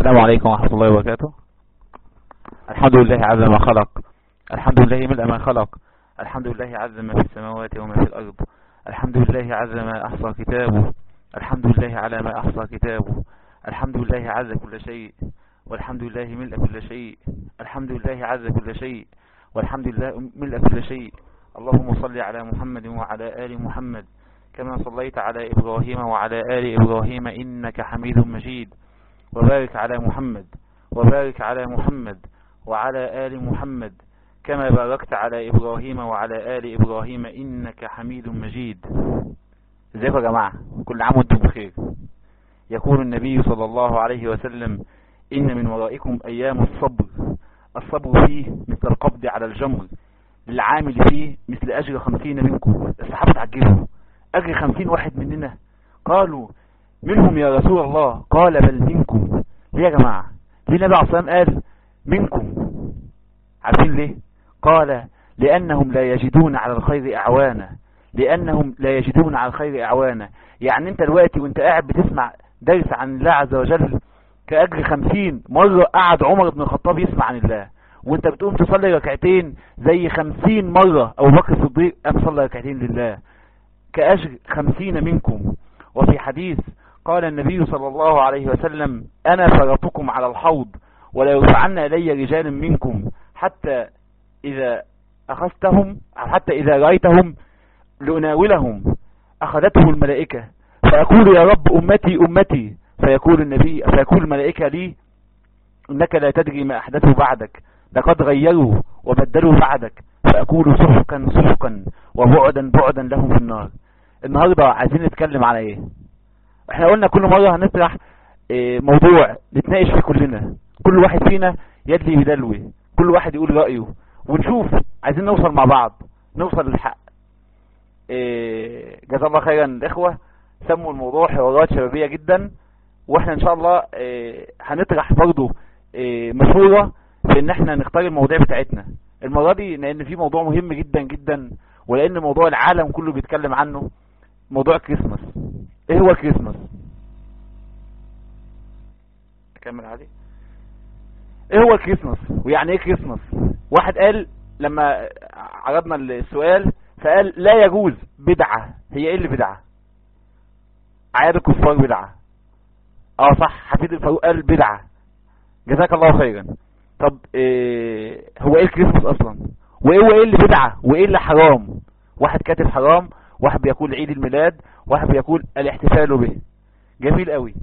السلام عليكم ورحمة الله وبركاته الحمد لله عز ما خلق الحمد لله ملء ما خلق الحمد لله عز ما في السماوات وما في الأرض الحمد لله عز ما أحصى كتابه الحمد لله على ما أحصى كتابه الحمد لله عز كل شيء والحمد لله ملء كل شيء الحمد لله عز كل شيء والحمد لله ملء كل شيء اللهم صل على محمد وعلى آل محمد كما صليت على إبراهيم وعلى آل إبراهيم إنك حميد مجيد وبارك على محمد وبارك على محمد وعلى آل محمد كما باركت على إبراهيم وعلى آل إبراهيم إنك حميد مجيد ازيكم يا جماعة كل عام وانتم بخير يقول النبي صلى الله عليه وسلم إن من ورائكم أيام الصبر الصبر فيه مثل القبض على الجمر للعامل فيه مثل أجر خمسين منكم الصحابة تعجبوا أجر خمسين واحد مننا قالوا منهم يا رسول الله قال بل منكم ليه يا جماعة ليه النبي عليه الصلاة قال منكم عارفين ليه قال لأنهم لا يجدون على الخير أعوانا لأنهم لا يجدون على الخير أعوانا يعني انت دلوقتي وانت قاعد بتسمع درس عن الله عز وجل كأجر خمسين مرة قعد عمر بن الخطاب يسمع عن الله وانت بتقوم تصلي ركعتين زي خمسين مرة أبو بكر الصديق قام صلى ركعتين لله كأجر خمسين منكم وفي حديث قال النبي صلى الله عليه وسلم أنا فرطكم على الحوض ولا يرفعن إلي رجال منكم حتى إذا أخذتهم حتى إذا رأيتهم لأناولهم أخذتهم الملائكة فأقول يا رب أمتي أمتي فيقول النبي فيقول الملائكة لي إنك لا تدري ما أحدثه بعدك لقد غيروا وبدلوا بعدك فأقول سحقا سحقا وبعدا بعدا لهم في النار النهاردة عايزين نتكلم على ايه احنا قلنا كل مرة هنطرح اه موضوع نتناقش فيه كلنا كل واحد فينا يدلي بدلوي كل واحد يقول رأيه ونشوف عايزين نوصل مع بعض نوصل للحق اه جزا الله خيرا الاخوة سموا الموضوع حوارات شبابية جدا واحنا ان شاء الله اه هنطرح برضه مشهورة في ان احنا نختار المواضيع بتاعتنا المرة دي لان في موضوع مهم جدا جدا ولان موضوع العالم كله بيتكلم عنه موضوع كريسماس ايه هو كريسماس اكمل عادي ايه هو الكريسماس ويعني ايه كريسماس واحد قال لما عرضنا السؤال فقال لا يجوز بدعة هي ايه اللي بدعة عياد الكفار بدعة اه صح حفيد الفاروق قال بدعة جزاك الله خيرا طب إيه هو ايه الكريسماس اصلا وايه هو ايه اللي بدعة وايه اللي حرام واحد كاتب حرام واحد بيقول عيد الميلاد واحد بيقول الاحتفال به جميل قوي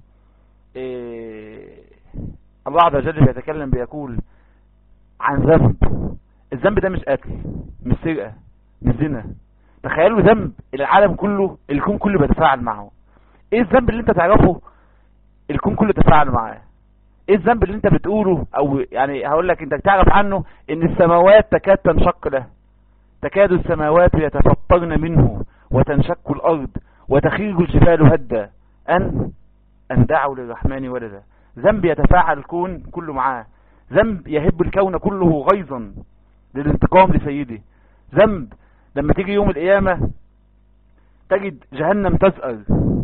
إيه الله عز وجل بيتكلم بيقول عن ذنب الذنب ده مش قتل مش سرقة مش زنا تخيلوا ذنب العالم كله الكون كله بيتفاعل معه ايه الذنب اللي انت تعرفه الكون كله يتفاعل معاه ايه الذنب اللي انت بتقوله او يعني هقول لك انت تعرف عنه ان السماوات تكاد تنشق له تكاد السماوات يتفطرن منه وتنشق الارض وتخير الجبال هدا ان ان دعوا للرحمن ولدا ذنب يتفاعل الكون كله معاه ذنب يهب الكون كله غيظا للانتقام لسيده ذنب لما تيجي يوم القيامة تجد جهنم تسأل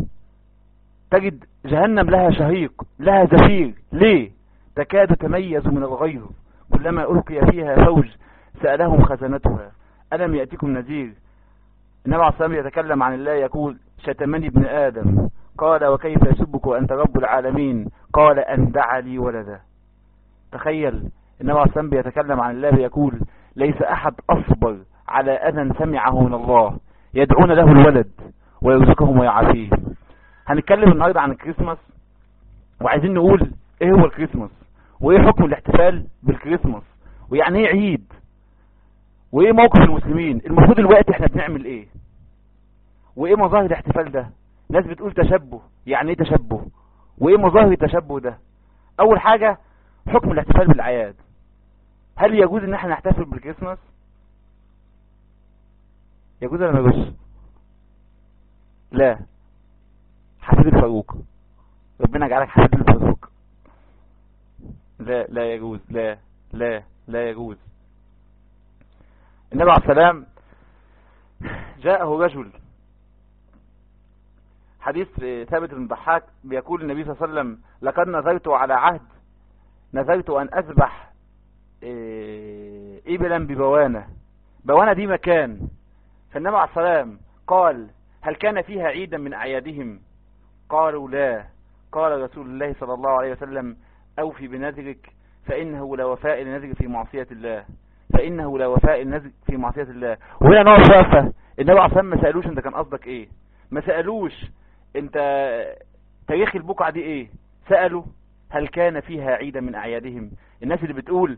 تجد جهنم لها شهيق لها زفير ليه تكاد تميز من الغيظ كلما ألقي فيها فوج سألهم خزنتها ألم يأتكم نذير النبي عليه الصلاة يتكلم عن الله يقول شتمني ابن آدم قال وكيف يسبك وأنت رب العالمين قال أن دعا لي ولدا تخيل النبي عليه الصلاة يتكلم عن الله يقول ليس أحد أصبر على أذى سمعه من الله يدعون له الولد ويرزقهم ويعافيه هنتكلم النهاردة عن الكريسماس وعايزين نقول ايه هو الكريسماس وايه حكم الاحتفال بالكريسماس ويعني ايه عيد وايه موقف المسلمين المفروض الوقت احنا بنعمل ايه وايه مظاهر الاحتفال ده ناس بتقول تشبه يعني ايه تشبه وايه مظاهر التشبه ده اول حاجة حكم الاحتفال بالاعياد هل يجوز ان احنا نحتفل بالكريسماس يجوز ولا ما يجوز لا حفيد الفاروق ربنا جعلك حفيد الفاروق لا لا يجوز لا لا لا يجوز النبي عليه السلام جاءه رجل حديث ثابت بن ضحاك بيقول النبي صلى الله عليه وسلم لقد نظرت على عهد نذرت ان اذبح إيه، ابلا ببوانة بوانة دي مكان فالنبي عليه السلام قال هل كان فيها عيدا من اعيادهم قالوا لا قال رسول الله صلى الله عليه وسلم اوفي بنذرك فانه لا وفاء لنذر في معصية الله فانه لا وفاء لنذر في معصية الله وهنا نقف وقفة النبي عليه السلام ما سألوش انت كان قصدك ايه ما سألوش انت تاريخ البقعة دي ايه سألوا هل كان فيها عيدا من اعيادهم الناس اللي بتقول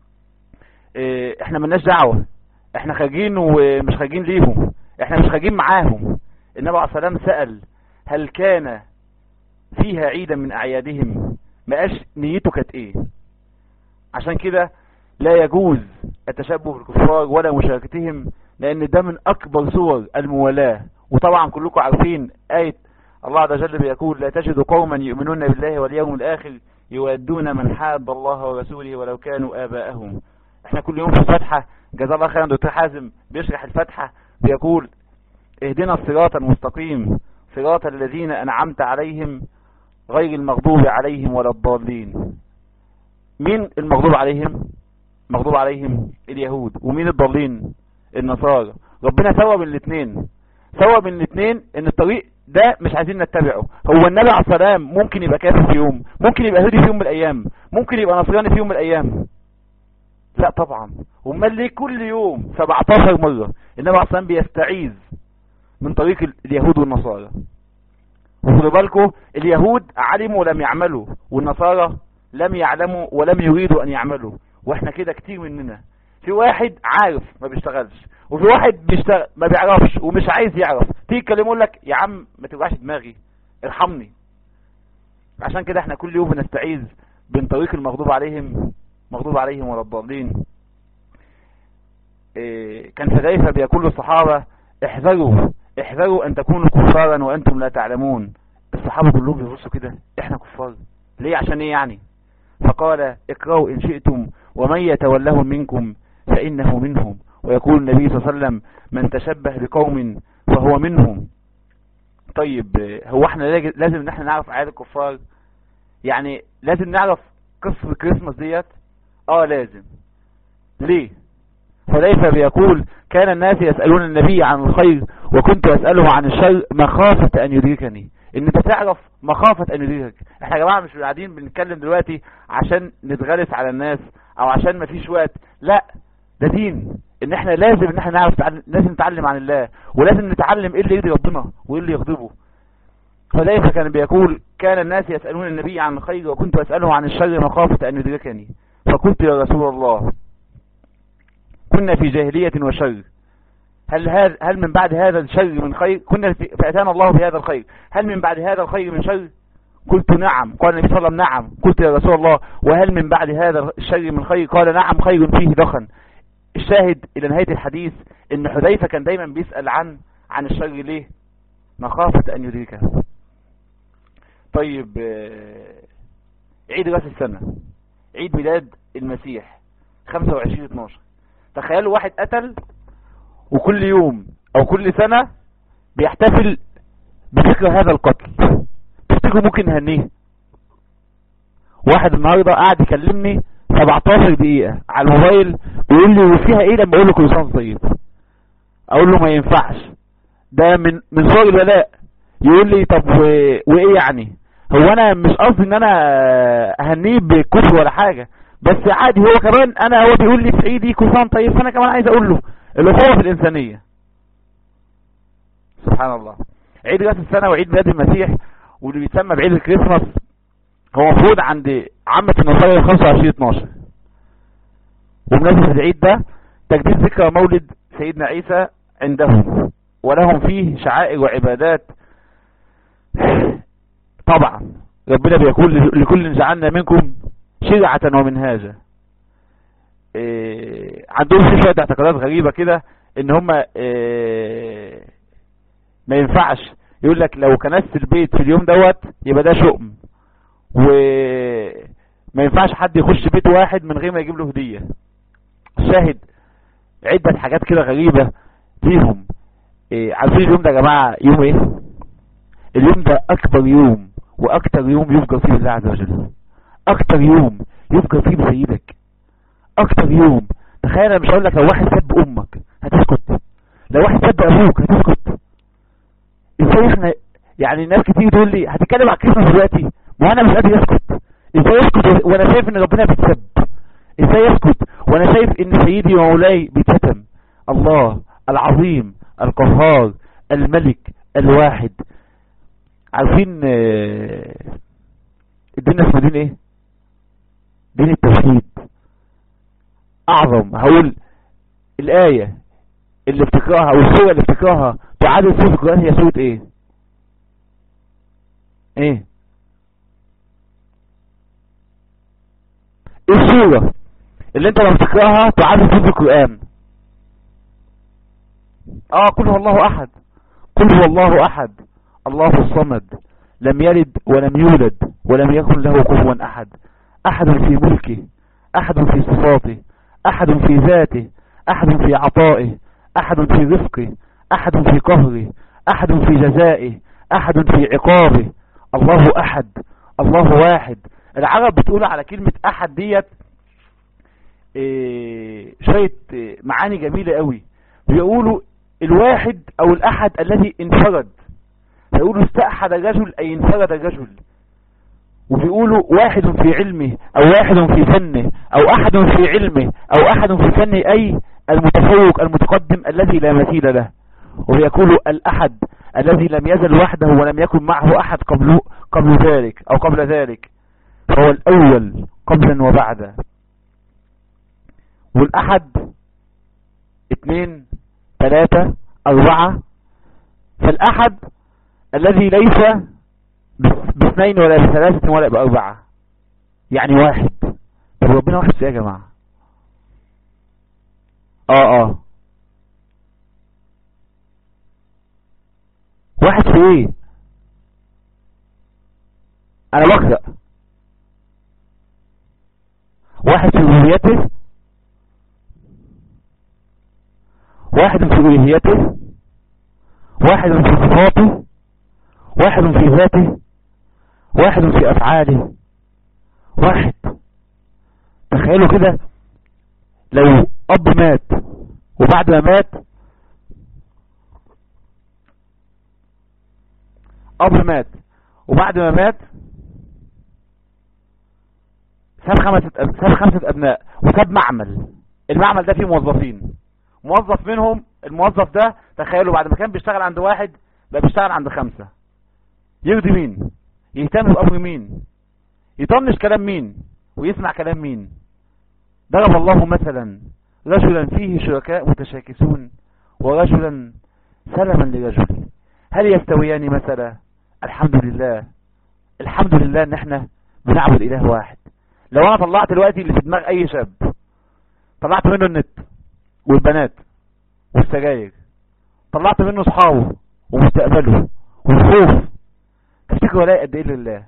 اه احنا ملناش دعوة احنا خارجين ومش خارجين ليهم احنا مش خارجين معاهم النبي عليه السلام سأل هل كان فيها عيدا من اعيادهم ما قاش نيته كانت ايه عشان كده لا يجوز التشبه بالكفار ولا مشاركتهم لان ده من اكبر صور الموالاة وطبعا كلكم عارفين آية الله عز وجل بيقول لا تجد قوما يؤمنون بالله واليوم الاخر يودون من حاد الله ورسوله ولو كانوا اباءهم احنا كل يوم في الفتحة جزا الله خيرا دكتور حازم بيشرح الفتحة بيقول اهدنا الصراط المستقيم صراط الذين انعمت عليهم غير المغضوب عليهم ولا الضالين مين المغضوب عليهم مغضوب عليهم اليهود ومين الضالين النصارى ربنا سوى بين الاثنين سوى بين الاثنين ان الطريق ده مش عايزين نتبعه هو النبي عليه السلام ممكن يبقى كافر في يوم ممكن يبقى يهودي في يوم من الايام ممكن يبقى نصراني في يوم من الايام لا طبعا امال ليه كل يوم 17 مرة النبي عليه السلام بيستعيذ من طريق اليهود والنصارى وخدوا بالكم اليهود علموا ولم يعملوا والنصارى لم يعلموا ولم يريدوا ان يعملوا واحنا كده كتير مننا في واحد عارف ما بيشتغلش وفي واحد بيشتغل ما بيعرفش ومش عايز يعرف تيجي تكلمه لك يا عم ما توجعش دماغي ارحمني عشان كده احنا كل يوم بنستعيذ بين طريق المغضوب عليهم مغضوب عليهم ولا الضالين إيه كان حذيفه بيقول للصحابه احذروا احذروا ان تكونوا كفارا وانتم لا تعلمون الصحابه كلهم بيبصوا كده احنا كفار ليه عشان ايه يعني فقال اقرأوا ان شئتم ومن يتولهم منكم فانه منهم ويقول النبي صلى الله عليه وسلم من تشبه بقوم فهو منهم طيب هو احنا لازم ان احنا نعرف عياد الكفار يعني لازم نعرف قصة الكريسماس ديت اه لازم ليه حذيفة بيقول كان الناس يسألون النبي عن الخير وكنت أسأله عن الشر مخافة أن يدركني ان انت تعرف مخافة ان يدركك احنا يا جماعة مش قاعدين بنتكلم دلوقتي عشان نتغلس على الناس او عشان مفيش وقت لا ده دين ان احنا لازم ان احنا نعرف تعلم لازم نتعلم عن الله ولازم نتعلم ايه اللي يرضي ربنا وايه اللي يغضبه حذيفة كان بيقول كان الناس يسألون النبي عن الخير وكنت أسأله عن الشر مخافة أن يدركني فقلت يا رسول الله كنا في جاهلية وشر هل هذا هل من بعد هذا الشر من خير كنا فأتانا الله بهذا الخير هل من بعد هذا الخير من شر قلت نعم قال النبي صلى الله عليه وسلم نعم قلت يا رسول الله وهل من بعد هذا الشر من خير قال نعم خير فيه دخن الشاهد الى نهاية الحديث ان حذيفة كان دايما بيسأل عن عن الشر ليه مخافة ان يدركه طيب عيد راس السنة عيد ميلاد المسيح 25 12 تخيلوا واحد قتل وكل يوم او كل سنة بيحتفل بذكرى هذا القتل تفتكروا ممكن نهنيه واحد النهاردة قاعد يكلمني 17 دقيقة على الموبايل ويقول لي وفيها ايه لما اقول له كل سنة طيب اقول له ما ينفعش ده من من صور الولاء يقول لي طب وايه يعني هو انا مش قصدي ان انا اهنيه بكفر ولا حاجة بس عادي هو كمان انا هو بيقول لي في عيدي كل سنة طيب فانا كمان عايز اقول له الاخوة في الانسانية سبحان الله عيد راس السنة وعيد ميلاد المسيح واللي بيتسمى بعيد الكريسماس هو مفروض عند عامة النصارى 25 12 وبمناسبة العيد ده تجديد ذكرى مولد سيدنا عيسى عندهم ولهم فيه شعائر وعبادات طبعا ربنا بيقول لكل جعلنا منكم شرعة ومنهاجا إيه عندهم في شوية اعتقادات غريبة كده ان هم إيه ما ينفعش يقول لك لو كنست البيت في اليوم دوت يبقى ده شؤم وما ينفعش حد يخش بيت واحد من غير ما يجيب له هدية شاهد عدة حاجات كده غريبة فيهم إيه عارفين اليوم ده يا جماعة يوم ايه اليوم ده اكبر يوم واكتر يوم يفجر فيه الله عز وجل اكتر يوم يذكر فيه بسيدك اكتر يوم تخيل انا مش هقول لك لو واحد سب امك هتسكت لو واحد سب ابوك هتسكت ازاي احنا يعني الناس كتير تقول لي هتتكلم على الكلمه دلوقتي ما انا مش قادر اسكت ازاي اسكت وانا شايف ان ربنا بيتسب ازاي اسكت وانا شايف ان سيدي ومولاي بيتشتم الله العظيم القهار الملك الواحد عارفين آه، الدين اسمه دين ايه دين التوحيد اعظم هقول الايه اللي افتكرها او السوره اللي افتكرها تعادل سوره القران هي سوره ايه ايه ايه السوره اللي انت لما تقراها تعادل سوره القران اه قل هو الله احد قل هو الله احد الله الصمد لم يلد ولم يولد ولم يكن له كفوا احد احد في ملكه احد في صفاته احد في ذاته احد في عطائه احد في رزقه احد في قهره احد في جزائه احد في عقابه الله احد الله واحد العرب بتقول على كلمة احد ديت إيه شوية إيه معاني جميلة قوي بيقولوا الواحد او الاحد الذي انفرد فيقولوا استأحد الرجل اي انفرد الرجل وبيقولوا واحد في علمه او واحد في فنه او احد في علمه او احد في فنه اي المتفوق المتقدم الذي لا مثيل له ويقول الاحد الذي لم يزل وحده ولم يكن معه احد قبل قبل ذلك او قبل ذلك فهو الاول قبلا وبعدا والاحد اثنين ثلاثة اربعة فالاحد الذي ليس باثنين ولا بثلاثة ولا باربعة يعني واحد طب ربنا واحد يا جماعة اه اه واحد في ايه انا بقرأ واحد في الوهيته واحد في الوهيته واحد في صفاته واحد في ذاته واحد في افعاله واحد تخيلوا كده لو اب مات وبعد ما مات اب مات وبعد ما مات ساب خمسة ساب خمسة ابناء وساب معمل المعمل ده فيه موظفين موظف منهم الموظف ده تخيلوا بعد ما كان بيشتغل عند واحد بقى بيشتغل عند خمسة يرضي مين يهتم بأمر مين يطنش كلام مين ويسمع كلام مين ضرب الله مثلا رجلا فيه شركاء متشاكسون ورجلا سلما لرجل هل يستويان مثلا الحمد لله الحمد لله ان احنا بنعبد اله واحد لو انا طلعت دلوقتي اللي في دماغ اي شاب طلعت منه النت والبنات والسجاير طلعت منه اصحابه ومستقبله والخوف تفتكروا الاقي قد ايه لله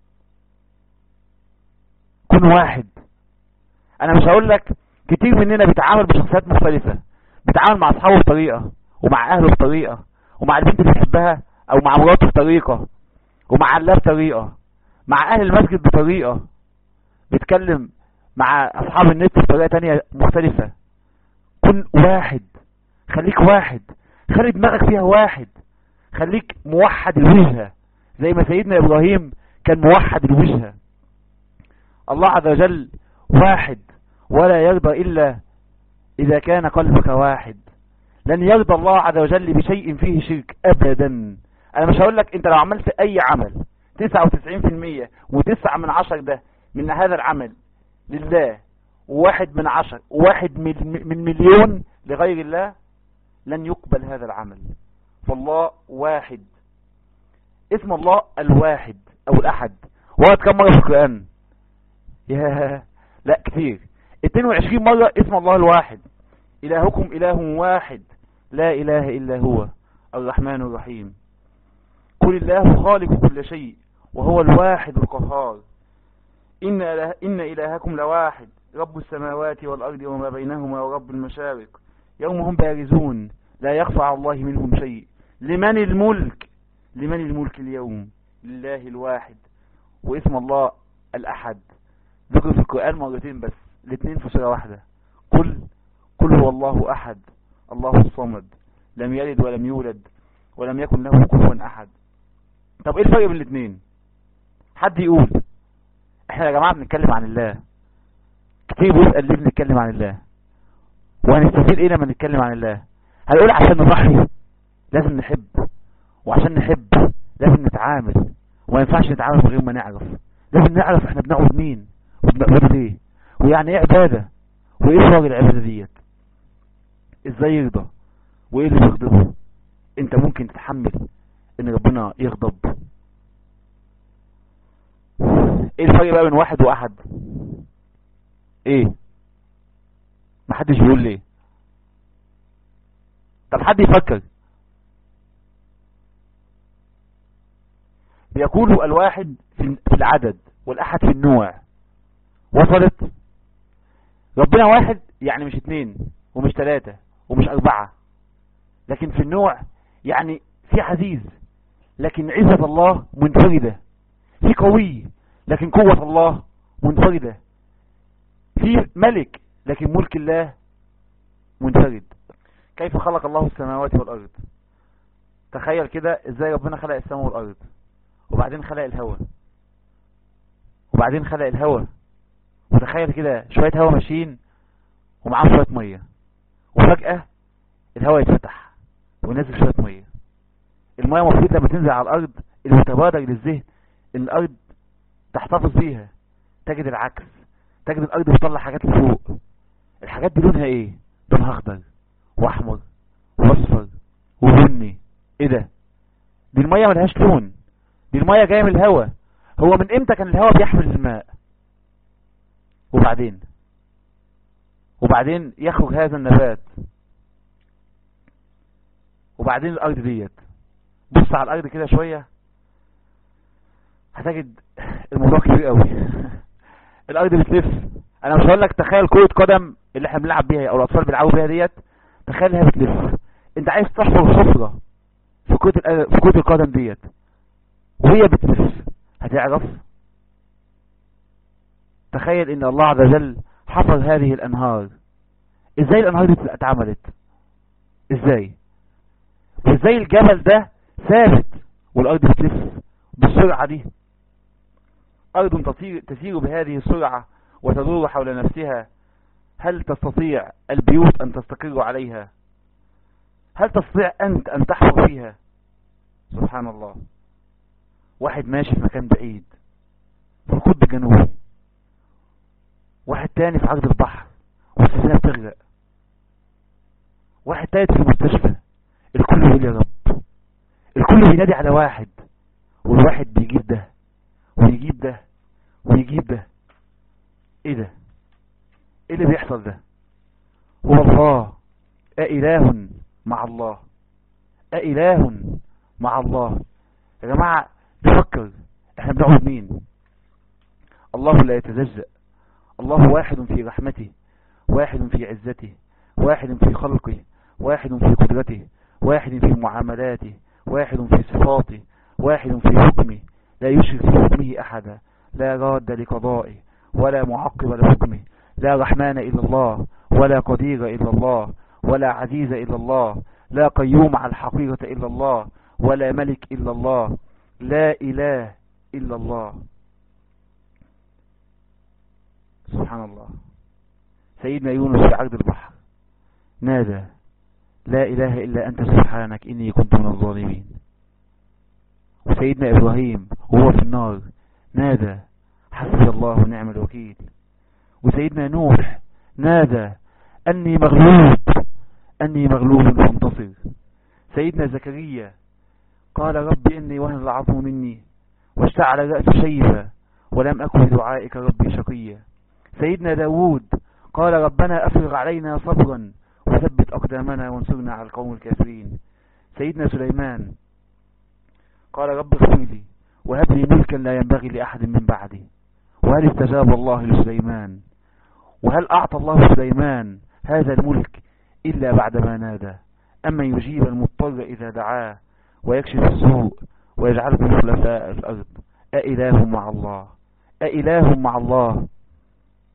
كن واحد انا مش هقول لك كتير مننا بيتعامل بشخصيات مختلفة بيتعامل مع اصحابه بطريقة ومع اهله بطريقة ومع البنت اللي بيحبها او مع مراته بطريقة ومع الله بطريقة مع اهل المسجد بطريقة بيتكلم مع اصحاب النت بطريقة تانية مختلفة كن واحد خليك واحد خلي دماغك فيها واحد خليك موحد الوجهة زي ما سيدنا ابراهيم كان موحد الوجهة الله عز وجل واحد ولا يرضى الا اذا كان قلبك واحد لن يرضى الله عز وجل بشيء فيه شرك ابدا انا مش هقول لك انت لو عملت اي عمل 99% وتسعة من عشر ده من هذا العمل لله وواحد من عشر وواحد من مليون لغير الله لن يقبل هذا العمل فالله واحد اسم الله الواحد او الاحد ورد كم مرة في القرآن يا لا كتير 22 مرة اسم الله الواحد الهكم اله واحد لا اله الا هو الرحمن الرحيم قل الله خالق كل شيء وهو الواحد القهار إن, إله إن إلهكم لواحد رب السماوات والأرض وما بينهما ورب المشارق يوم هم بارزون لا يخفى على الله منهم شيء لمن الملك لمن الملك اليوم لله الواحد واسم الله الأحد ذكر في القرآن مرتين بس الاثنين في سورة واحدة قل قل هو الله أحد الله الصمد لم يلد ولم يولد ولم يكن له كفوا أحد طب ايه الفرق بين الاثنين حد يقول احنا يا جماعة بنتكلم عن الله كتير بيسأل ليه بنتكلم عن الله وهنستفيد ايه لما نتكلم عن الله هنقول عشان نضحي لازم نحب وعشان نحب لازم نتعامل وما ينفعش نتعامل من غير ما نعرف لازم نعرف احنا بنعبد مين وبنعبده ليه ويعني ايه عبادة وايه صور العبادة ديت ازاي يرضى وايه اللي بيغضبه انت ممكن تتحمل ان ربنا يغضب ايه الفرق بقى بين واحد واحد ايه محدش بيقول ليه طب حد يفكر بيقولوا الواحد في العدد والاحد في النوع وصلت ربنا واحد يعني مش اتنين ومش تلاتة ومش اربعة لكن في النوع يعني في عزيز لكن عزة الله منفردة في قوي لكن قوة الله منفردة في ملك لكن ملك الله منفرد كيف خلق الله السماوات والأرض تخيل كده ازاي ربنا خلق السماء والأرض وبعدين خلق الهواء وبعدين خلق الهواء وتخيل كده شوية هواء ماشيين ومعاهم شوية مية وفجأة الهواء يتفتح وينزل شوية مية المية المفروض لما تنزل على الأرض المتبادر للذهن ان الأرض تحتفظ بيها تجد العكس تجد الأرض بتطلع حاجات لفوق الحاجات دي لونها ايه لونها اخضر واحمر واصفر وبني ايه ده دي المية ملهاش لون دي المية جاية من الهواء هو من امتى كان الهواء بيحمل الماء وبعدين وبعدين يخرج هذا النبات وبعدين الارض ديت بص على الارض كده شوية هتجد الموضوع كبير قوي الارض بتلف انا مش هقول لك تخيل كرة قدم اللي احنا بنلعب بيها او الاطفال بيلعبوا بيها ديت تخيل هي بتلف انت عايز تحفر حفرة في كرة في كرة القدم ديت وهي بتلف هتعرف تخيل ان الله عز وجل حفر هذه الانهار ازاي الانهار دي اتعملت ازاي وازاي الجبل ده ثابت والارض بتلف بالسرعة دي ارض تسير, تسير بهذه السرعة وتدور حول نفسها هل تستطيع البيوت ان تستقر عليها هل تستطيع انت ان تحفر فيها سبحان الله واحد ماشي في مكان بعيد في القطب الجنوبي واحد تاني في عرض البحر والسفينة بتغرق واحد تالت في المستشفى الكل يقول يا رب الكل بينادي على واحد والواحد بيجيب ده ويجيب ده ويجيب ده ايه ده ايه اللي بيحصل ده هو الله أإله مع الله أإله مع الله يا جماعة نفكر احنا بنعبد مين الله لا يتجزأ الله واحد في رحمته واحد في عزته واحد في خلقه واحد في قدرته واحد في معاملاته واحد في صفاته واحد في حكمه لا يشرك في حكمه أحدا لا راد لقضائه ولا معقب لحكمه لا رحمن إلا الله ولا قدير إلا الله ولا عزيز إلا الله لا قيوم على الحقيقة إلا الله ولا ملك إلا الله لا إله إلا الله سبحان الله سيدنا يونس في عرض البحر نادى لا إله إلا أنت سبحانك إني كنت من الظالمين وسيدنا إبراهيم وهو في النار نادى حسبي الله ونعم الوكيل وسيدنا نوح نادى أني مغلوب أني مغلوب فانتصر سيدنا زكريا قال رب إني وهن العظم مني واشتعل رأس شيبا ولم أكن بدعائك ربي شقيا سيدنا داود قال ربنا أفرغ علينا صبرا وثبت أقدامنا وانصرنا على القوم الكافرين سيدنا سليمان قال رب اغفر لي وهب لي ملكا لا ينبغي لأحد من بعدي وهل استجاب الله لسليمان وهل أعطى الله سليمان هذا الملك إلا بعدما نادى أما يجيب المضطر إذا دعاه ويكشف السوء ويجعلكم خلفاء الأرض أإله مع الله أإله مع الله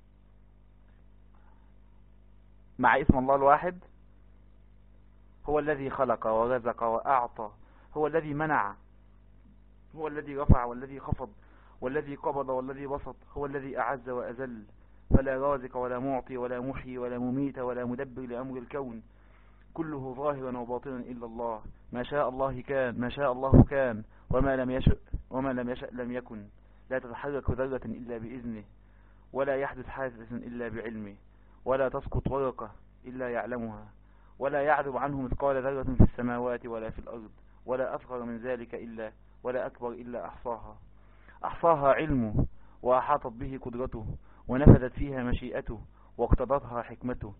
مع اسم الله الواحد هو الذي خلق ورزق وأعطى هو الذي منع هو الذي رفع والذي خفض والذي قبض والذي بسط هو الذي أعز وأذل فلا رازق ولا معطي ولا محيي ولا مميت ولا مدبر لأمر الكون كله ظاهرا وباطنا إلا الله ما شاء الله كان ما شاء الله كان وما لم يشأ وما لم يشأ لم يكن لا تتحرك ذرة إلا بإذنه ولا يحدث حادث إلا بعلمه ولا تسقط ورقة إلا يعلمها ولا يعذب عنه مثقال ذرة في السماوات ولا في الأرض ولا أصغر من ذلك إلا ولا أكبر إلا أحصاها أحصاها علمه وأحاطت به قدرته ونفذت فيها مشيئته واقتضتها حكمته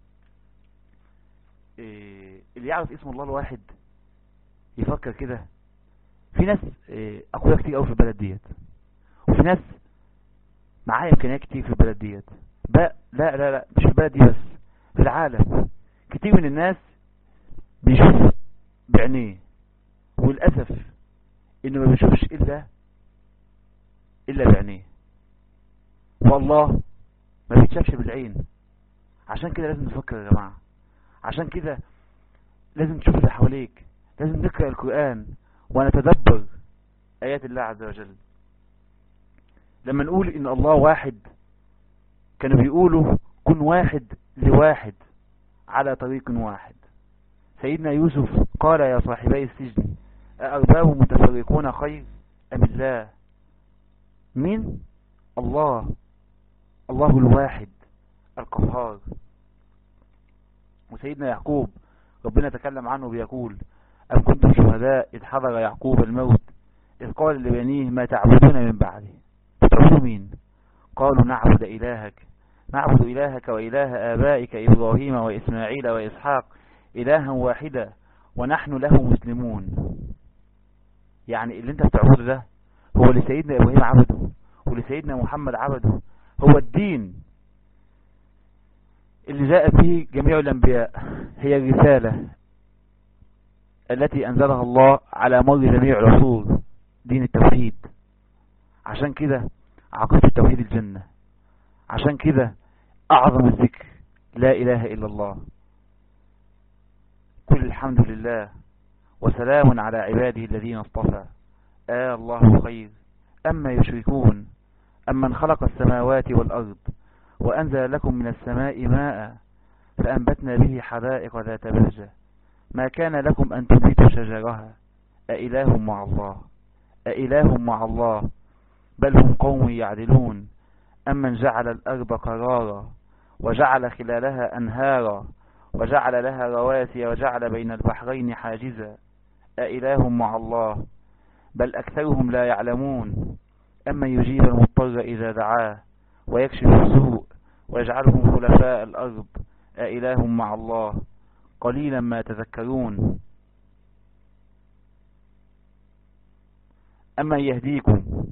إيه اللي يعرف اسم الله الواحد يفكر كده في ناس إيه أقوياء كتير أوي في البلد ديت وفي ناس معايا إمكانيات كتير في البلد ديت لا لا لا مش في البلد دي بس في العالم كتير من الناس بيشوف بعينيه وللأسف إنه ما بيشوفش إلا إلا بعينيه والله ما بيتشافش بالعين عشان كده لازم نفكر يا جماعة عشان كده لازم تشوف اللي حواليك لازم نقرأ القرآن ونتدبر آيات الله عز وجل لما نقول إن الله واحد كانوا بيقولوا كن واحد لواحد على طريق واحد سيدنا يوسف قال يا صاحبي السجن أأرباب متفرقون خير أم الله من الله الله الواحد القهار وسيدنا يعقوب ربنا تكلم عنه بيقول أم كنتم شهداء إذ حضر يعقوب الموت إذ قال لبنيه ما تعبدون من بعده تعبدوا مين قالوا نعبد إلهك نعبد إلهك وإله آبائك إبراهيم وإسماعيل وإسحاق إلها واحدا ونحن له مسلمون يعني اللي انت بتعبده ده هو اللي سيدنا إبراهيم عبده واللي سيدنا محمد عبده هو الدين اللي جاء به جميع الأنبياء هي الرسالة التي أنزلها الله على مر جميع العصور دين التوحيد عشان كده عقيدة التوحيد الجنة عشان كده أعظم الذكر لا إله إلا الله كل الحمد لله وسلام على عباده الذين اصطفى آه الله خير أما يشركون أمن خلق السماوات والأرض وأنزل لكم من السماء ماء فأنبتنا به حدائق ذات بهجة ما كان لكم أن تنبتوا شجرها أإله مع الله أإله مع الله بل هم قوم يعدلون أمن جعل الأرض قرارا وجعل خلالها أنهارا وجعل لها رواسي وجعل بين البحرين حاجزا أإله مع الله بل أكثرهم لا يعلمون أما يجيب المضطر إذا دعاه ويكشف السوء ويجعلهم خلفاء الأرض أإله مع الله قليلا ما تذكرون أما يهديكم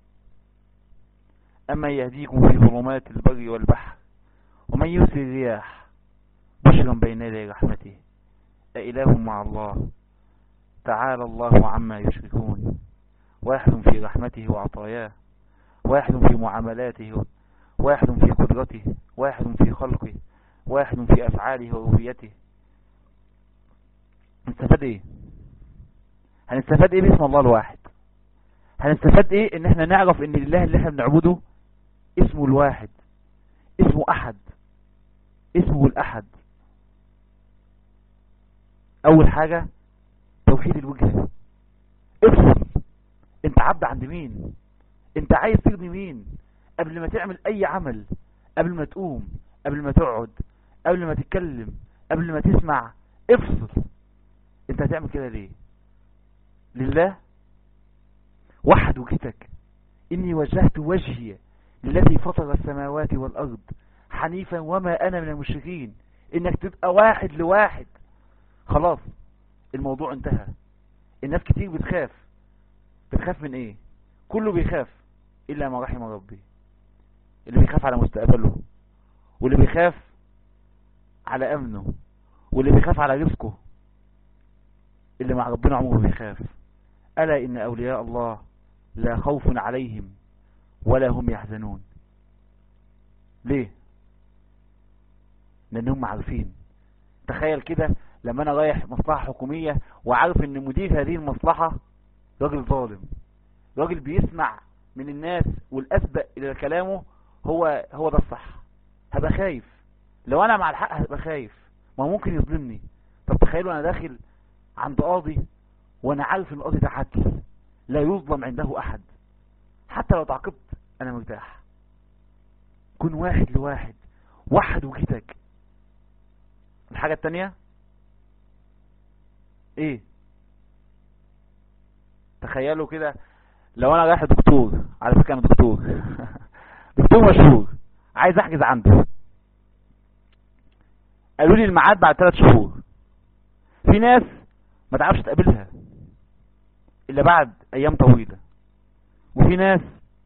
أما يهديكم في ظلمات البر والبحر ومن يرسل الرياح بشرا بين يدي رحمته أإله مع الله تعالى الله عما يشركون واحد في رحمته وعطاياه واحد في معاملاته واحد في قدرته واحد في خلقه واحد في أفعاله وربيته هنستفاد ايه هنستفاد ايه باسم الله الواحد هنستفاد ايه ان احنا نعرف ان الله اللي احنا بنعبده اسمه الواحد اسمه احد اسمه الاحد اول حاجة توحيد الوجهة افصل انت عبد عند مين انت عايز ترضي مين قبل ما تعمل اي عمل قبل ما تقوم قبل ما تقعد قبل ما تتكلم قبل ما تسمع افصل انت هتعمل كده ليه لله وحد وجهتك اني وجهت وجهي للذي فطر السماوات والارض حنيفا وما انا من المشركين انك تبقى واحد لواحد خلاص الموضوع انتهى الناس كتير بتخاف بتخاف من ايه كله بيخاف الا ما رحم ربي اللي بيخاف على مستقبله واللي بيخاف على امنه واللي بيخاف على رزقه اللي مع ربنا عمره بيخاف ألا إن أولياء الله لا خوف عليهم ولا هم يحزنون ليه لأنهم عارفين تخيل كده لما انا رايح مصلحة حكومية وعارف ان مدير هذه المصلحة راجل ظالم راجل بيسمع من الناس والاسبق الى كلامه هو هو ده الصح هبقى خايف لو انا مع الحق هبقى خايف ما ممكن يظلمني طب تخيلوا انا داخل عند قاضي وانا عارف ان القاضي ده عدل لا يظلم عنده احد حتى لو تعاقبت انا مرتاح كن واحد لواحد وحد وجهتك الحاجة التانية ايه تخيلوا كده لو انا رايح دكتور على فكرة انا دكتور دكتور مشهور عايز احجز عنده قالوا لي الميعاد بعد ثلاث شهور في ناس ما تعرفش تقابلها الا بعد ايام طويلة وفي ناس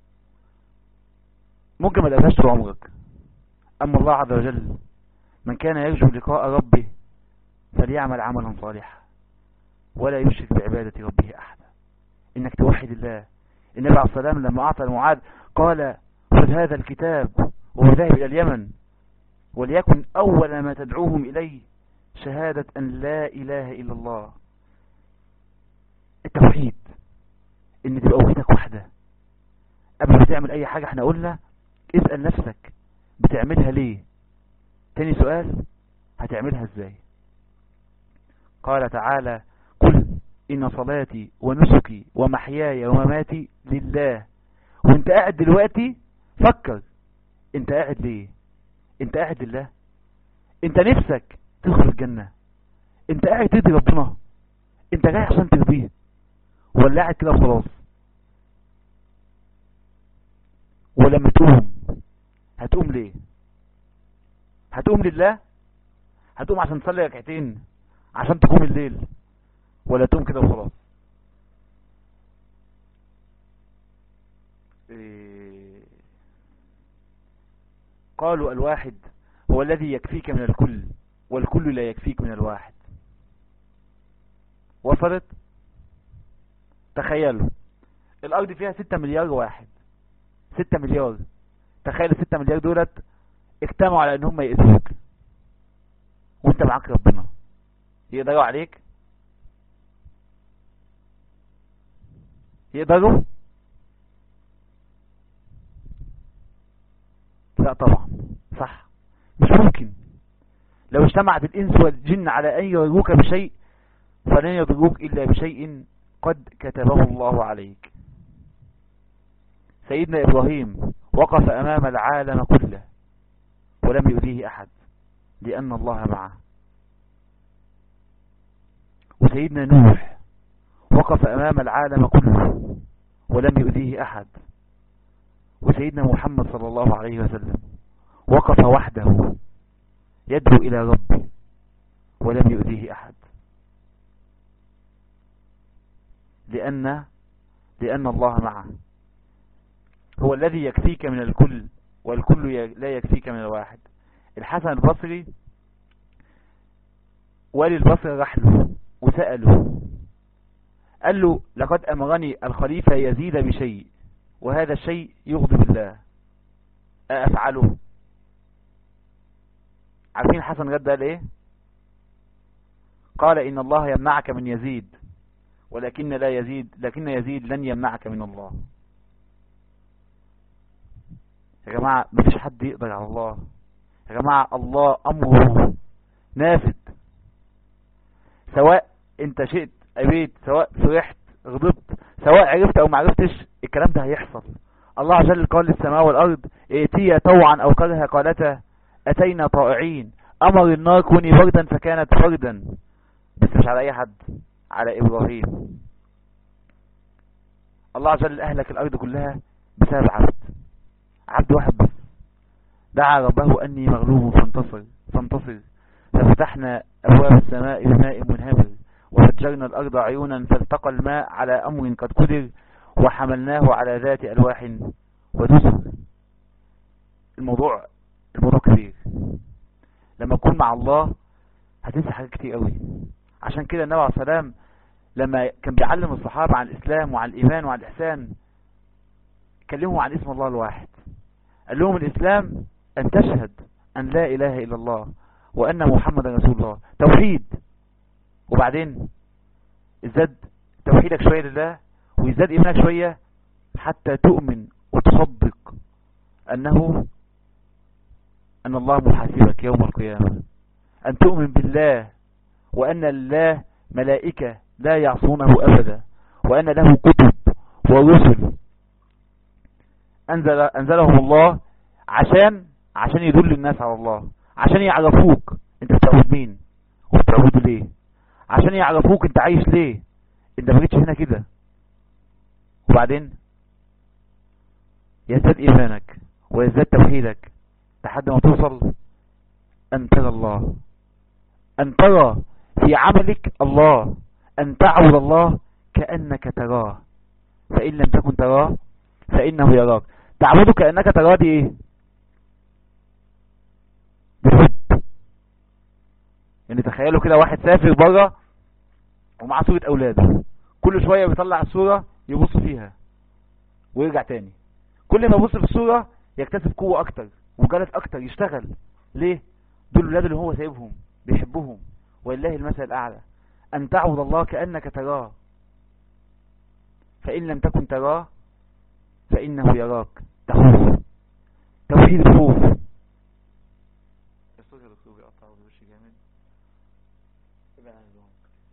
ممكن ما تقابلهاش طول عمرك اما الله عز وجل من كان يرجو لقاء ربه فليعمل عملا صالحا ولا يشرك بعبادة ربه احدا انك توحد الله النبي عليه الصلاة والسلام لما اعطى المعاد قال خذ هذا الكتاب وهو ذاهب الى اليمن وليكن اول ما تدعوهم اليه شهادة ان لا اله الا الله التوحيد ان تبقى وحدك وحدة قبل ما تعمل اي حاجة احنا قلنا اسأل نفسك بتعملها ليه تاني سؤال هتعملها ازاي قال تعالى قل ان صلاتي ونسكي ومحياي ومماتي لله وانت قاعد دلوقتي فكر انت قاعد ليه انت قاعد لله انت نفسك تدخل الجنة انت قاعد تدي ربنا انت جاي عشان ترضيه ولا قاعد كده وخلاص ولما تقوم هتقوم ليه هتقوم لله هتقوم عشان تصلي ركعتين عشان تقوم الليل ولا تقوم كده وخلاص إيه قالوا الواحد هو الذي يكفيك من الكل والكل لا يكفيك من الواحد وصلت تخيلوا الارض فيها ستة مليار واحد ستة مليار تخيل الستة مليار دولت اجتمعوا على ان هم يأذوك وانت معاك ربنا يقدروا عليك يقدروا لا طبعا صح مش ممكن لو اجتمعت الانس والجن على ان يضروك بشيء فلن يضروك الا بشيء قد كتبه الله عليك سيدنا ابراهيم وقف امام العالم كله ولم يؤذيه احد لان الله معه وسيدنا نوح وقف امام العالم كله ولم يؤذيه احد وسيدنا محمد صلى الله عليه وسلم وقف وحده يدعو الى ربه ولم يؤذيه احد لان لان الله معه هو الذي يكفيك من الكل والكل لا يكفيك من الواحد الحسن البصري والي البصري راح له وسأله قال له لقد أمرني الخليفة يزيد بشيء وهذا الشيء يغضب الله أفعله عارفين الحسن رد قال ايه قال إن الله يمنعك من يزيد ولكن لا يزيد لكن يزيد لن يمنعك من الله يا جماعة مفيش حد يقدر على الله يا جماعة الله أمره نافذ سواء انت شئت أبيت سواء فرحت غضبت سواء عرفت أو ما عرفتش الكلام ده هيحصل الله عز وجل قال للسماء والأرض ائتيا طوعا أو كرها قالتا أتينا طائعين أمر النار كوني بردا فكانت فردا بس مش على أي حد على إبراهيم الله عز وجل أهلك الأرض كلها بسبب عبد عبد واحد بس دعا ربه أني مغلوب فانتصر فانتصر ففتحنا أبواب السماء بماء منهمر وفجرنا الأرض عيونا فالتقى الماء على أمر قد قدر وحملناه على ذات ألواح ودسر الموضوع الموضوع كبير لما تكون مع الله هتنسى حاجات كتير قوي عشان كده النبي عليه السلام لما كان بيعلم الصحابة عن الإسلام وعن الإيمان وعن الإحسان كلمهم عن اسم الله الواحد قال لهم الإسلام أن تشهد أن لا إله إلا الله وأن محمد رسول الله توحيد وبعدين ازداد توحيدك شوية لله ويزداد إيمانك شوية حتى تؤمن وتصدق أنه أن الله محاسبك يوم القيامة أن تؤمن بالله وأن الله ملائكة لا يعصونه أبدا وأن له كتب ورسل أنزل أنزلهم الله عشان عشان يدل الناس على الله عشان يعرفوك انت بتعبد مين وبتعبده ليه عشان يعرفوك انت عايش ليه انت ما جيتش هنا كده وبعدين يزداد ايمانك ويزداد توحيدك لحد ما توصل ان ترى الله ان ترى في عملك الله ان تعبد الله كأنك تراه فإن لم تكن تراه فإنه يراك تعبده كأنك تراه دي ايه بحب يعني تخيلوا كده واحد سافر بره ومعاه صورة اولاده كل شوية بيطلع الصورة يبص فيها ويرجع تاني كل ما يبص في الصورة يكتسب قوة اكتر وجلد اكتر يشتغل ليه دول الولاد اللي هو سايبهم بيحبهم ولله المثل الاعلى ان تعبد الله كأنك تراه فإن لم تكن تراه فإنه يراك تخوف توحيد الخوف الصوت يا دكتور بيقطع وش جامد ابعد عن الزوم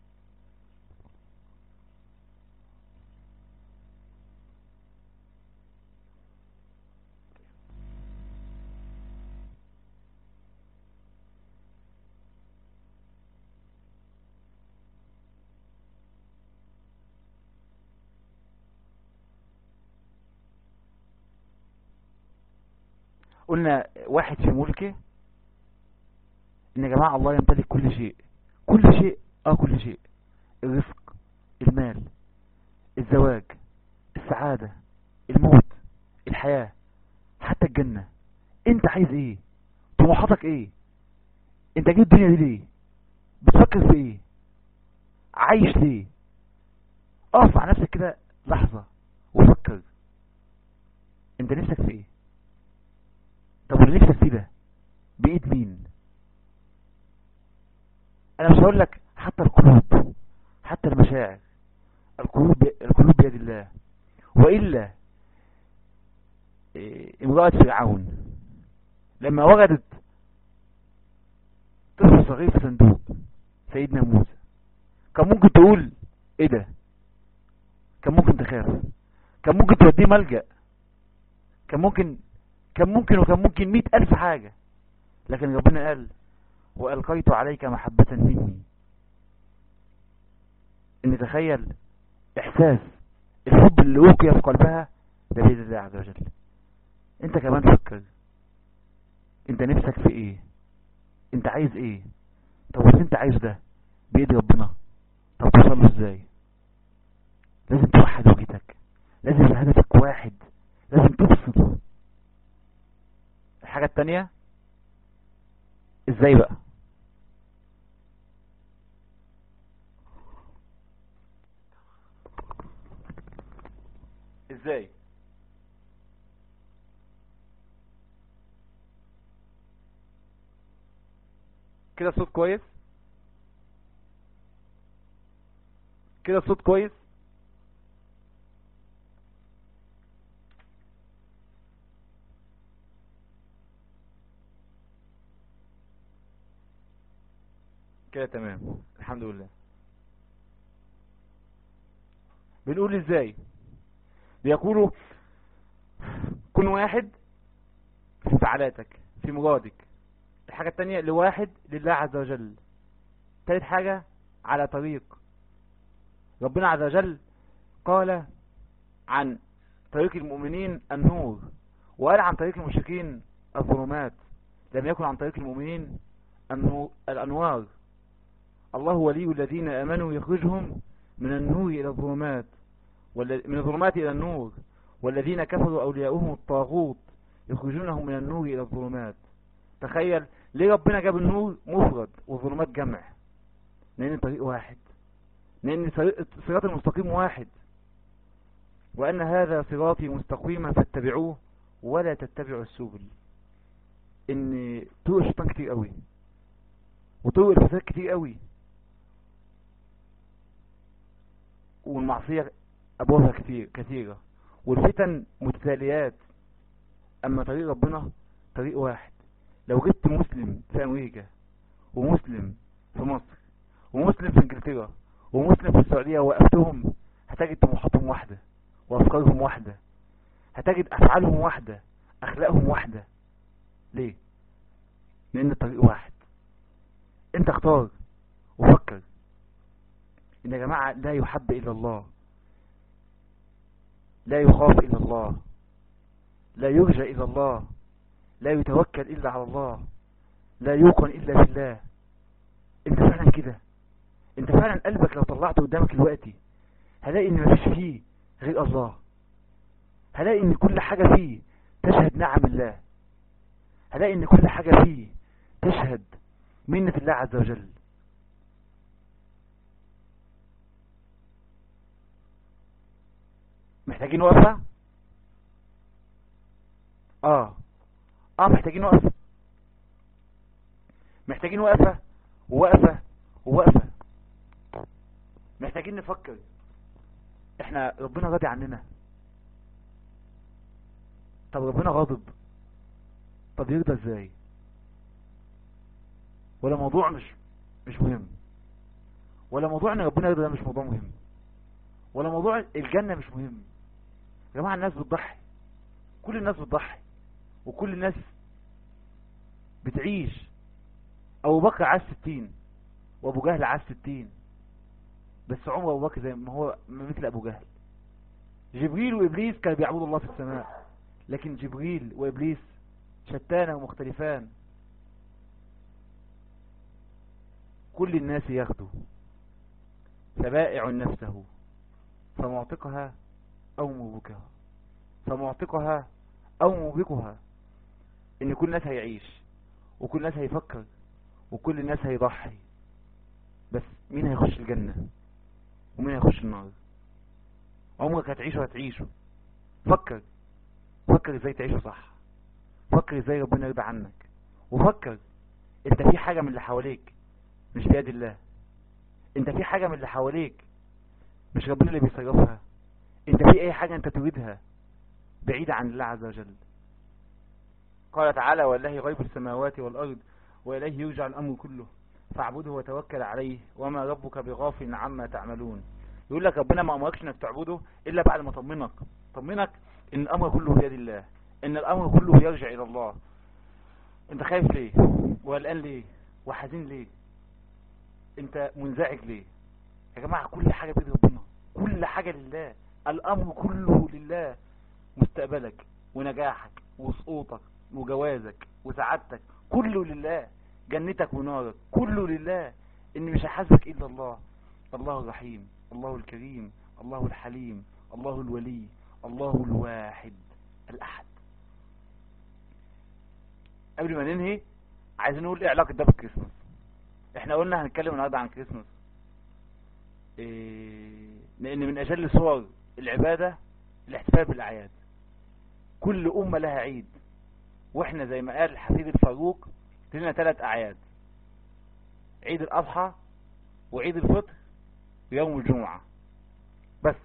قلنا واحد في ملكه ان يا جماعة الله يمتلك كل شيء كل شيء اه كل شيء الرزق المال الزواج السعادة الموت الحياة حتى الجنة انت عايز ايه طموحاتك ايه انت جيت الدنيا دي ليه بتفكر في ايه عايش ليه اقف مع نفسك كده لحظة وفكر انت نفسك في ايه طب واللي نفسك فيه ده بايد مين انا مش هقول لك حتى القلوب حتى المشاعر القلوب القلوب بيد الله والا امرأة فرعون لما وجدت طفل صغير في صندوق سيدنا موسى كان ممكن تقول ايه ده كان ممكن تخاف كان ممكن توديه ملجأ كان ممكن كان ممكن وكان ممكن مئة ألف حاجة لكن ربنا قال وألقيت عليك محبة مني ان تخيل احساس الحب اللي اوقي في قلبها ده بيد الله عز وجل انت كمان فكر انت نفسك في ايه انت عايز ايه طب بس انت عايز ده بيد ربنا طب توصل له ازاي لازم توحد وجهتك لازم هدفك واحد لازم تفصل الحاجة التانية ازاي بقى ازاي كده الصوت كويس كده الصوت كويس كده تمام الحمد لله بنقول ازاي بيقولوا كن واحد في انفعالاتك في مرادك الحاجة التانية لواحد لله عز وجل تالت حاجة على طريق ربنا عز وجل قال عن طريق المؤمنين النور وقال عن طريق المشركين الظلمات لم يكن عن طريق المؤمنين النور الأنوار الله ولي الذين آمنوا يخرجهم من النور إلى الظلمات من الظلمات إلى النور والذين كفروا أولياؤهم الطاغوت يخرجونهم من النور إلى الظلمات تخيل ليه ربنا جاب النور مفرد والظلمات جمع لأن طريق واحد لأن صراط المستقيم واحد وأن هذا صراطي مستقيما فاتبعوه ولا تتبعوا السبل إن طرق الشيطان كتير قوي وطرق الفساد كتير قوي والمعصية أبوابها كتير كثيرة والفتن متتاليات أما طريق ربنا طريق واحد لو جبت مسلم في أمريكا ومسلم في مصر ومسلم في انجلترا ومسلم في السعودية ووقفتهم هتجد طموحاتهم واحدة وأفكارهم واحدة هتجد أفعالهم واحدة أخلاقهم واحدة ليه؟ لأن الطريق واحد انت اختار وفكر ان يا جماعة لا يحب الا الله لا يخاف الا الله لا يرجى الا الله لا يتوكل الا على الله لا يوقن الا بالله انت فعلا كده انت فعلا قلبك لو طلعته قدامك دلوقتي هلاقي ان مفيش فيه غير الله هلاقي ان كل حاجة فيه تشهد نعم الله هلاقي ان كل حاجة فيه تشهد منة الله عز وجل محتاجين وقفة اه اه محتاجين وقفة محتاجين وقفة ووقفة ووقفة محتاجين نفكر احنا ربنا راضي عننا طب ربنا غاضب طب يرضى ازاي ولا موضوع مش مش مهم ولا موضوع ان ربنا يرضى ده مش موضوع مهم ولا موضوع الجنة مش مهم يا جماعة الناس بتضحي كل الناس بتضحي وكل الناس بتعيش ابو بكر عاش ستين وابو جهل عاش ستين بس عمر ابو بكر زي ما هو مثل ابو جهل جبريل وابليس كانوا بيعبدوا الله في السماء لكن جبريل وابليس شتان ومختلفان كل الناس ياخدوا فبائع نفسه فمعتقها او موبكها فمعتقها او موبكها ان كل الناس هيعيش وكل الناس هيفكر وكل الناس هيضحي بس مين هيخش الجنة ومين هيخش النار عمرك هتعيشه هتعيشه فكر فكر ازاي تعيشه صح فكر ازاي ربنا يرضى عنك وفكر انت في حاجة من اللي حواليك مش بيد الله انت في حاجة من اللي حواليك مش ربنا اللي بيصرفها انت في اي حاجة انت تريدها بعيدة عن الله عز وجل قال تعالى والله غيب السماوات والأرض وإليه يرجع الأمر كله فاعبده وتوكل عليه وما ربك بغافل عما تعملون يقول لك ربنا ما أمركش انك تعبده إلا بعد ما طمنك طمنك ان الأمر كله بيد الله ان الأمر كله يرجع إلى الله انت خايف ليه وقلقان ليه وحزين ليه انت منزعج ليه يا جماعة كل حاجة بيد ربنا كل حاجة لله الأمر كله لله مستقبلك ونجاحك وسقوطك وجوازك وسعادتك كله لله جنتك ونارك كله لله ان مش هيحاسبك الا الله الله الرحيم الله الكريم الله الحليم الله الولي الله الواحد الاحد قبل ما ننهي عايزين نقول ايه علاقة ده بالكريسماس احنا قلنا هنتكلم النهارده عن كريسماس إيه لان من اجل صور العبادة الاحتفال بالاعياد كل امة لها عيد واحنا زي ما قال الحفيد الفاروق لنا ثلاث اعياد عيد الاضحى وعيد الفطر ويوم الجمعة بس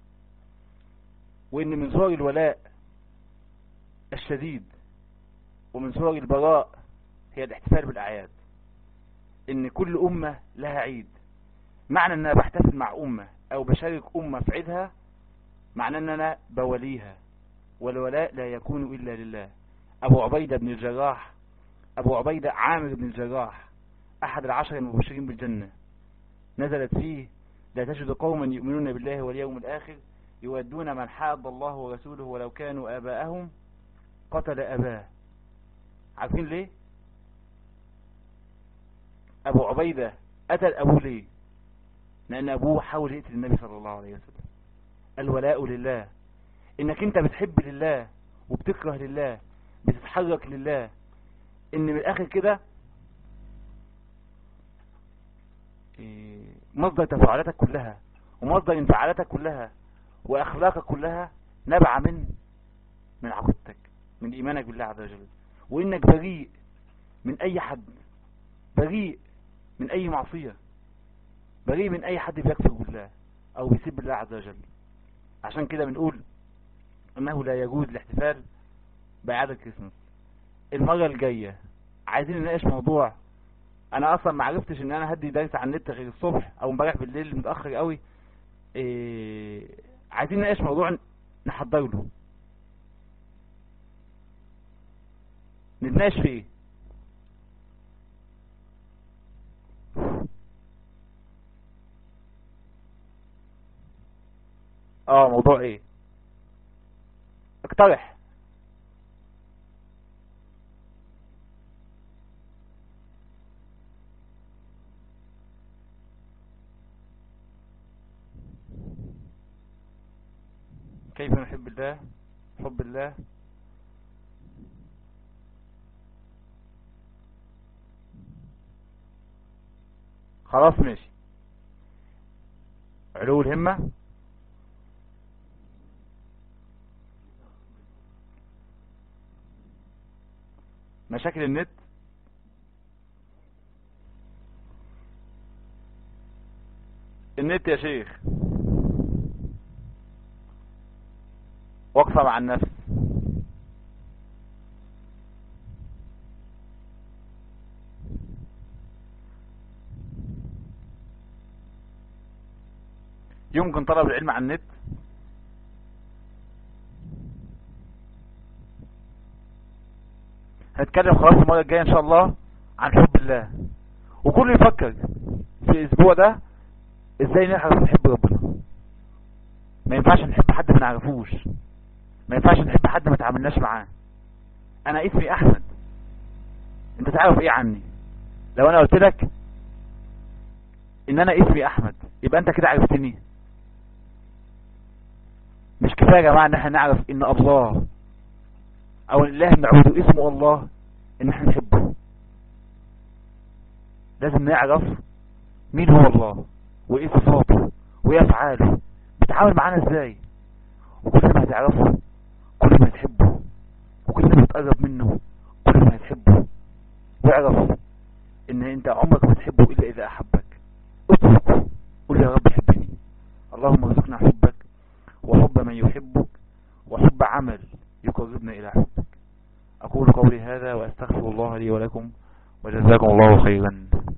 وان من صور الولاء الشديد ومن صور البراء هي الاحتفال بالاعياد ان كل امة لها عيد معنى ان انا بحتفل مع امة او بشارك امة في عيدها معنى ان انا بوليها والولاء لا يكون الا لله ابو عبيدة بن الجراح ابو عبيدة عامر بن الجراح احد العشر المبشرين بالجنة نزلت فيه لا تجد قوما يؤمنون بالله واليوم الاخر يودون من حاد الله ورسوله ولو كانوا اباءهم قتل اباه عارفين ليه ابو عبيدة قتل ابوه ليه لان ابوه حاول يقتل النبي صلى الله عليه وسلم الولاء لله انك انت بتحب لله وبتكره لله بتتحرك لله ان من الاخر كده مصدر تفاعلاتك كلها ومصدر انفعالاتك كلها واخلاقك كلها نبع من من عقيدتك من ايمانك بالله عز وجل وانك بريء من اي حد بريء من اي معصية بريء من اي حد بيكفر بالله او بيسب الله عز وجل عشان كده بنقول انه لا يجوز الاحتفال باعادة كريسماس المرة الجاية عايزين نناقش موضوع انا اصلا ما عرفتش ان انا هدي درس على النت غير الصبح او امبارح بالليل متاخر قوي إيه عايزين نناقش موضوع نحضر له نتناقش في ايه اه موضوع ايه اقترح كيف نحب الله حب الله خلاص ماشي علو الهمة مشاكل النت النت يا شيخ وقفة مع النفس يمكن طلب العلم عن النت هنتكلم خلاص المرة الجاية ان شاء الله عن حب الله وكل يفكر في الاسبوع ده ازاي نعرف نحب ربنا ما ينفعش نحب حد ما نعرفوش ما ينفعش نحب حد ما تعاملناش معاه انا اسمي احمد انت تعرف ايه عني لو انا قلت لك ان انا اسمي احمد يبقى انت كده عرفتني مش كفايه يا جماعه ان احنا نعرف ان الله او الاله نعبده اسمه الله ان احنا نحبه لازم نعرف مين هو الله وايه صفاته وايه افعاله بيتعامل معانا ازاي وكل ما هتعرفه كل ما تحبه وكل ما تقرب منه كل ما تحبه واعرف ان انت عمرك ما تحبه الا اذا احبك اترك قل يا رب حبني اللهم ارزقنا حبك وحب من يحبك وحب عمل يقربنا الى حبك اقول قولي هذا واستغفر الله لي ولكم وجزاكم الله خيرا